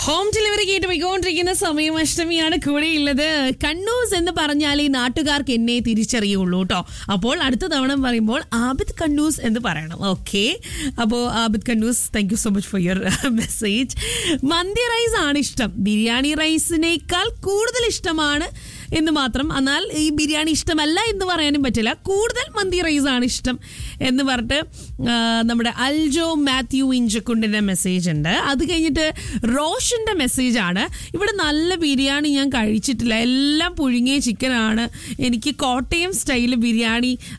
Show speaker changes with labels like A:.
A: home delivery കേട്ട് പോയിക്കൊണ്ടിരിക്കുന്ന സമയം അഷ്ടമിയാണ് കൂടെയുള്ളത് കണ്ണൂസ് എന്ന് പറഞ്ഞാൽ ഈ നാട്ടുകാർക്ക് എന്നെ തിരിച്ചറിയുള്ളൂ കേട്ടോ അപ്പോൾ അടുത്ത തവണ പറയുമ്പോൾ ആബിദ് കണ്ണൂസ് എന്ന് പറയണം ഓക്കെ അപ്പോൾ Abid Kannus thank you so much for your message mandi rice ആണ് ഇഷ്ടം ബിരിയാണി റൈസിനേക്കാൾ കൂടുതൽ ഇഷ്ടമാണ് എന്ന് മാത്രം എന്നാൽ ഈ ബിരിയാണി ഇഷ്ടമല്ല എന്ന് പറയാനും പറ്റില്ല കൂടുതൽ മന്തി റൈസ് ആണ് ഇഷ്ടം എന്ന് പറഞ്ഞിട്ട് ആ, നമ്മുടെ അൽജോ മാത്യു ഇഞ്ചക്കുണ്ടിന്റെ മെസ്സേജ് ഉണ്ട് അത് കഴിഞ്ഞിട്ട് റോഷന്റെ മെസ്സേജ് ആണ് ഇവിടെ നല്ല ബിരിയാണി ഞാൻ കഴിച്ചിട്ടില്ല എല്ലാം പുഴുങ്ങിയ ചിക്കനാണ് എനിക്ക് കോട്ടയം സ്റ്റൈൽ ബിരിയാണി